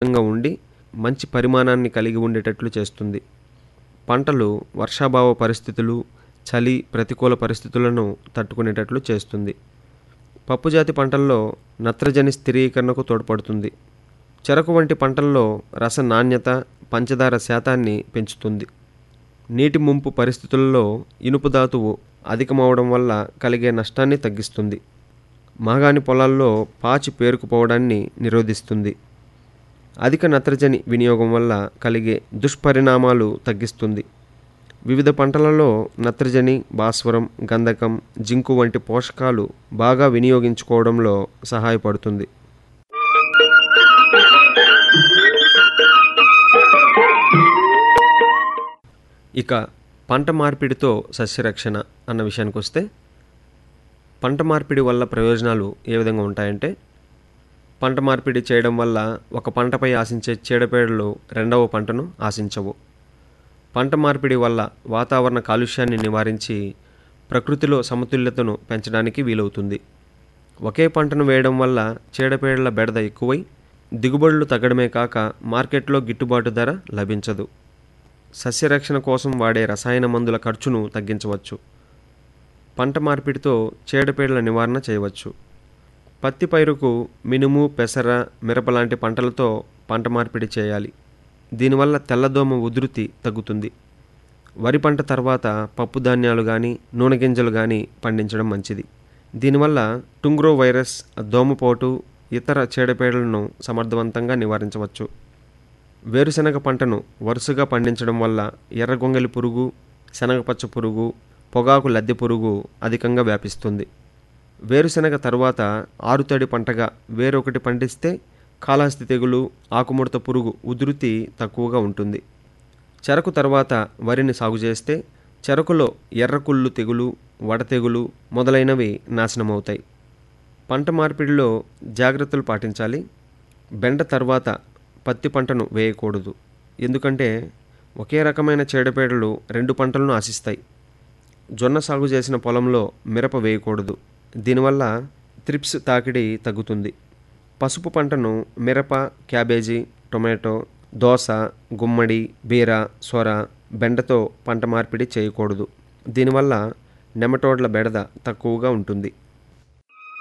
అధికంగా ఉండి మంచి పరిమాణాన్ని కలిగి ఉండేటట్లు చేస్తుంది పంటలు వర్షాభావ పరిస్థితులు చలి ప్రతికూల పరిస్థితులను తట్టుకునేటట్లు చేస్తుంది పప్పుజాతి పంటల్లో నత్రజని స్థిరీకరణకు తోడ్పడుతుంది చెరకు వంటి పంటల్లో రస నాణ్యత పంచదార శాతాన్ని పెంచుతుంది నీటి ముంపు పరిస్థితుల్లో ఇనుపు ధాతువు అధికమవడం వల్ల కలిగే నష్టాన్ని తగ్గిస్తుంది మాగాణి పొలాల్లో పాచి పేరుకుపోవడాన్ని నిరోధిస్తుంది అధిక నత్రజని వినియోగం వల్ల కలిగే దుష్పరిణామాలు తగ్గిస్తుంది వివిధ పంటలలో నత్రజని భాస్వరం గంధకం జింకు వంటి పోషకాలు బాగా వినియోగించుకోవడంలో సహాయపడుతుంది ఇక పంట మార్పిడితో సస్యరక్షణ అన్న విషయానికి వస్తే పంట మార్పిడి వల్ల ప్రయోజనాలు ఏ విధంగా ఉంటాయంటే పంట మార్పిడి చేయడం వల్ల ఒక పంటపై ఆశించే చీడపీడలు రెండవ పంటను ఆశించవు పంట మార్పిడి వల్ల వాతావరణ కాలుష్యాన్ని నివారించి ప్రకృతిలో సమతుల్యతను పెంచడానికి వీలవుతుంది ఒకే పంటను వేయడం వల్ల చీడపీడల బెడద ఎక్కువై దిగుబడులు తగ్గడమే కాక మార్కెట్లో గిట్టుబాటు ధర లభించదు సస్యరక్షణ కోసం వాడే రసాయన మందుల ఖర్చును తగ్గించవచ్చు పంట మార్పిడితో చీడపీడల నివారణ చేయవచ్చు పత్తి పైరుకు మినుము పెసర మిరప లాంటి పంటలతో పంట మార్పిడి చేయాలి దీనివల్ల తెల్లదోమ ఉధృతి తగ్గుతుంది వరి పంట తర్వాత పప్పు ధాన్యాలు కానీ నూనె గింజలు కానీ పండించడం మంచిది దీనివల్ల టుంగ్రో వైరస్ దోమపోటు ఇతర చీడపీడలను సమర్థవంతంగా నివారించవచ్చు వేరుశనగ పంటను వరుసగా పండించడం వల్ల ఎర్రగొంగలి పురుగు శనగపచ్చ పురుగు పొగాకు లద్దె పురుగు అధికంగా వ్యాపిస్తుంది వేరుశనగ తరువాత ఆరుతడి పంటగా వేరొకటి పండిస్తే కాళహస్తి తెగులు ఆకుముడత పురుగు ఉధృతి తక్కువగా ఉంటుంది చెరకు తర్వాత వరిని సాగు చేస్తే చెరకులో ఎర్రకుళ్ళు తెగులు వడతెగులు మొదలైనవి నాశనమవుతాయి పంట మార్పిడిలో జాగ్రత్తలు పాటించాలి బెండ తర్వాత పత్తి పంటను వేయకూడదు ఎందుకంటే ఒకే రకమైన చీడపీడలు రెండు పంటలను ఆశిస్తాయి జొన్న సాగు చేసిన పొలంలో మిరప వేయకూడదు దీనివల్ల త్రిప్స్ తాకిడి తగ్గుతుంది పసుపు పంటను మిరప క్యాబేజీ టొమాటో దోస గుమ్మడి బీర సొర బెండతో పంట మార్పిడి చేయకూడదు దీనివల్ల నెమటోడ్ల బెడద తక్కువగా ఉంటుంది